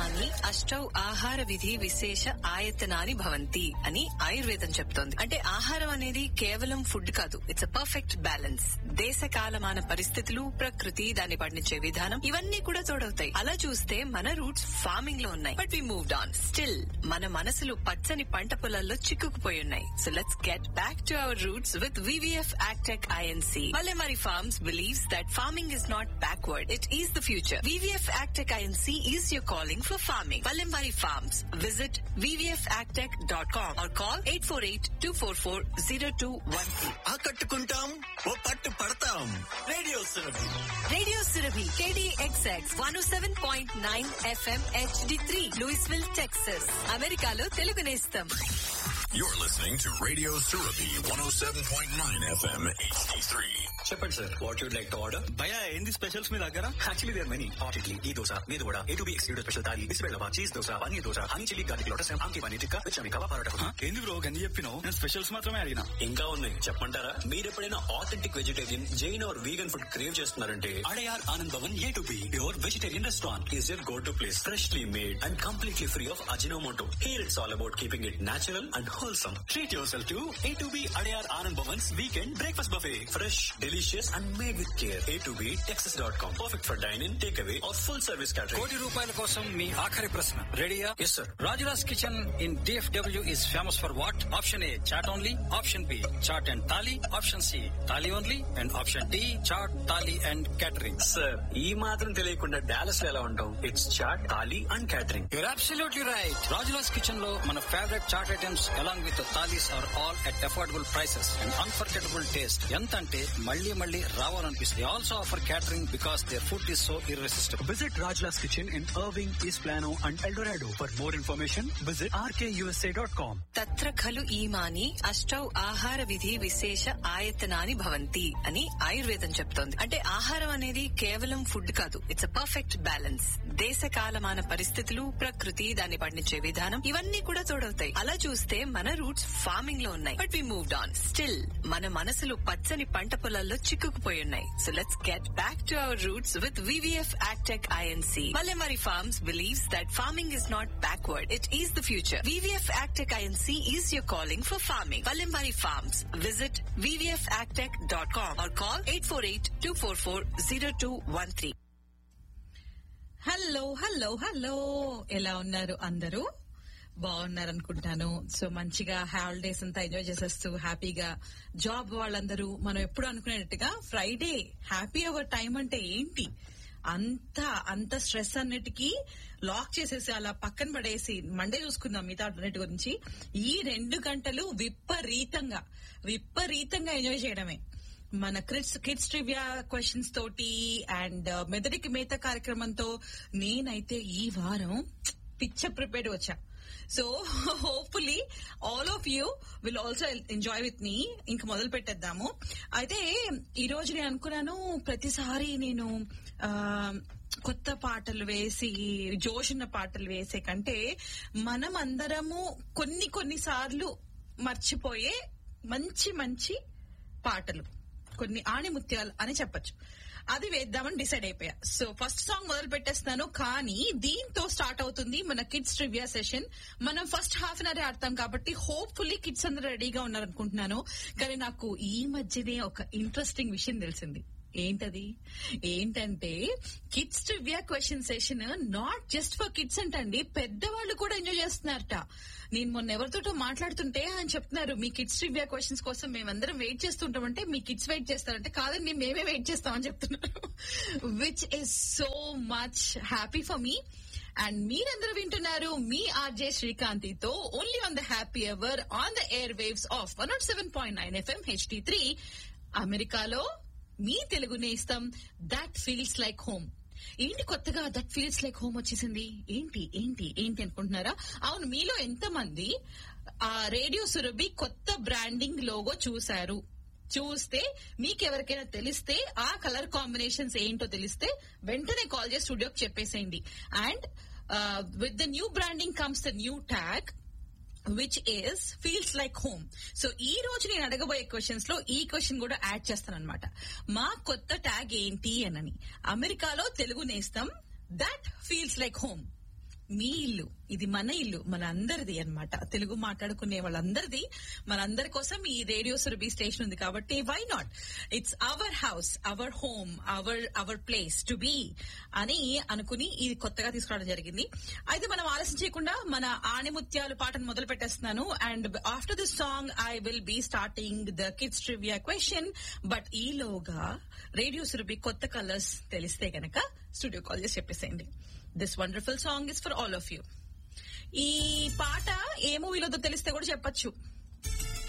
Imani అష్టౌ ఆహార విధి విశేష ఆయతనాని భవంతి అని ఆయుర్వేదం చెప్తోంది అంటే ఆహారం అనేది కేవలం ఫుడ్ కాదు ఇట్స్ అ పర్ఫెక్ట్ బ్యాలెన్స్ దేశ కాలమాన పరిస్థితులు ప్రకృతి దాన్ని పండించే విధానం ఇవన్నీ కూడా తోడవుతాయి అలా చూస్తే మన రూట్స్ ఫార్మింగ్ లో ఉన్నాయి but we moved on still మన మనసులు పచ్చని పంట పొలాల్లో చిక్కుకుపోయి ఉన్నాయి so let's get back to our roots with VVF agtech INC Valemari Farms believes that farming is not backward, it is the future. VVF Agtech INC is your calling for farming. Valemari Farms. Visit vvfagtech.com or call 848-244-0213. ఆకట్టుకుంటాం ఓ పట్టు పడతాం radio Surabhi Radio Surabhi, KDXX 107.9 FM HD3, Louisville, Texas. అమెరికాలో తెలుగు నేస్తం You're listening to Radio Surabhi 107.9 FM HD3. చెప్పండి sir what you'd like to order భయ ఏంది స్పెషల్స్ మీ దగ్గర actually there many hot idli ఈ దోశ మీద కూడా A two B excluded special thali బిస్బెల్లవా cheese dosa paneer dosa honey chilli garlic lotus ఆంకి పన్నీర్ టిక్కా విచమి కవా పరోటా హ? ఏంది బ్రో గంది చెప్పినావు నేను స్పెషల్స్ మాత్రమే అడిగినా ఇంకా ఉన్నాయి చెప్పంటారా మీరు ఎప్పుడైనా authentic vegetarian Jain or vegan food crave చేస్తున్నారంటే Adyar Anand Bhavan A two B your vegetarian restaurant is your go to place freshly made and completely free of Ajinomoto here it's all about keeping it natural and wholesome treat yourself to A two B Adyar Anand Bhavan's weekend breakfast buffet fresh delicious and made with care A two B Texas dot com perfect for dyne in take away or full service catering కోటి రూపాయల కోసం మీ ఆఖరి ప్రశ్న రెడీయా yes sir Rajula's kitchen in DFW is famous for what option A chaat only option B chaat and thali option C thali only and option D chaat thali and catering sir ఈ మాత్రం తెలియకుండా డాలస్ లో ఎలా ఉంటాం it's chaat thali and catering you're absolutely right Rajula's kitchen లో మన favourite chaat items along with thalis are all at affordable prices and unforgettable taste ఎంత అంటే మళ్ళీ మళ్ళీ రావాలనిపిస్తుంది also offer catering because their food is so irresistible Visit Rajla's Kitchen in Irving, East Plano, and El Dorado. For more information, visit rkusa.com. తత్ర ఖలు ఈమాని అష్టౌ ఆహార విధి విశేష ఆయతనాని భవంతి అని ఆయుర్వేదం చెప్తోంది అంటే ఆహారం అనేది కేవలం ఫుడ్ కాదు ఇట్స్ అ పర్ఫెక్ట్ బ్యాలెన్స్ దేశ కాలమాన పరిస్థితులు ప్రకృతి దాన్ని పండించే విధానం ఇవన్నీ కూడా తోడవుతాయి అలా చూస్తే మన రూట్స్ ఫార్మింగ్ లో ఉన్నాయి but we moved on still మన మనసులు పచ్చని పంట పొలాల్లో చిక్కుకుపోయి ఉన్నాయి so let's get back to our roots with VVF agtech INC Valemari Farms believes that farming is not backward, it is the future. VVF Agtech INC is your calling for farming. Valemari Farms. Visit vvfagtech.com or call 848-244-0213. Hello hello hello ఎలా ఉన్నారు అందరూ బాగున్నారు అనుకుంటాను so మంచిగా holidays అంతా enjoy చేసేస్తూ హ్యాపీగా job వాళ్ళందరూ మనం ఎప్పుడు అనుకునేట్టుగా ఫ్రైడే హ్యాపీ అవర్ టైం అంటే ఏంటి అంత అంత స్ట్రెస్ అన్నిటికీ లాక్ చేసేసి అలా పక్కన పడేసి మండే చూసుకుందాం మిగతా అన్నిటి గురించి ఈ రెండు గంటలు విపరీతంగా విపరీతంగా ఎంజాయ్ చేయడమే మన కిడ్స్ కిడ్స్ ట్రివియా క్వశ్చన్స్ తోటి అండ్ మెదడికి మేత కార్యక్రమంతో నేనైతే ఈ వారం పిచ్చ ప్రిపేర్డ్ వచ్చా so hopefully all of you will also enjoy with మీ ఇంక మొదలు పెట్టేద్దాము అయితే ఈ రోజు నేను అనుకున్నాను ప్రతిసారి నేను ఆ, కొత్త పాటలు వేసి జోష్ ఉన్న పాటలు వేసే కంటే మనం అందరము కొన్ని కొన్ని సార్లు మర్చిపోయే మంచి మంచి పాటలు కొన్ని ఆణిముత్యాలు అని చెప్పొచ్చు అది వేద్దామని డిసైడ్ అయిపోయా సో ఫస్ట్ సాంగ్ మొదలు పెట్టేస్తాను కానీ దీంతో స్టార్ట్ అవుతుంది మన కిడ్స్ ట్రివియా సెషన్ మనం ఫస్ట్ హాఫ్ అన్ అవర్ ఆడతాం కాబట్టి హోప్ఫుల్లీ కిడ్స్ అందరూ రెడీగా ఉన్నారనుకుంటున్నాను కానీ నాకు ఈ మధ్యనే ఒక ఇంట్రెస్టింగ్ విషయం తెలిసింది ఏంటది ఏంటంటే kids trivia question session not just for kids అంటండి పెద్దవాళ్ళు కూడా ఎంజాయ్ చేస్తున్నారట నేను మొన్న ఎవరితోటో మాట్లాడుతుంటే ఆయన చెప్తున్నారు మీ కిడ్స్ ట్రివియా క్వశ్చన్స్ కోసం మేమందరం వెయిట్ చేస్తుంటామంటే మీ కిడ్స్ వెయిట్ చేస్తారంటే కాదండి మేమే వెయిట్ చేస్తామని చెప్తున్నారు which is so much happy for me and మీరందరూ వింటున్నారు మీ ఆర్జే శ్రీకాంతితో only on the happy ever on the airwaves of one nought seven point nine FM HD three అమెరికాలో మీ తెలుగు నేస్తం దట్ ఫీల్స్ లైక్ హోమ్ ఏంటి కొత్తగా that feels like home వచ్చేసింది ఏంటి ఏంటి ఏంటి అనుకుంటున్నారా అవును మీలో ఎంతమంది ఆ రేడియో సురభి కొత్త బ్రాండింగ్ లోగో చూశారు చూస్తే మీకెవరికైనా తెలిస్తే ఆ కలర్ కాంబినేషన్స్ ఏంటో తెలిస్తే వెంటనే కాల్ చేసి స్టూడియోకి చెప్పేసేయండి and with the new branding comes the new tag which is feels like home so ఈ రోజు నేను అడగబోయే క్వశ్చన్స్ లో ఈ క్వశ్చన్ కూడా యాడ్ చేస్తాను అనమాట మా కొత్త ట్యాగ్ ఏంటి అనని అమెరికాలో తెలుగు నేస్తం దట్ ఫీల్స్ లైక్ హోమ్ మీ ఇల్లు ఇది మన ఇల్లు మన అందరిది అన్నమాట తెలుగు మాట్లాడుకునే వాళ్ళందరిది మనందరి కోసం ఈ రేడియో సురభి స్టేషన్ ఉంది కాబట్టి why not it's our house our home our our place to be అని అనుకుని ఇది కొత్తగా తీసుకురావడం జరిగింది అయితే మనం ఆలస్యం చేయకుండా మన ఆణిముత్యాలు పాటను మొదలు పెట్టేస్తున్నాను and after this song I will be starting the kids trivia question but ఈలోగా రేడియో సురభి కొత్త కలర్స్ తెలిస్తే గనక స్టూడియో కాల్ చేసి చెప్పేసేయండి this wonderful song is for all of you ఈ పాట ఏ మూవీలో తెలిస్తే కూడా చెప్పొచ్చు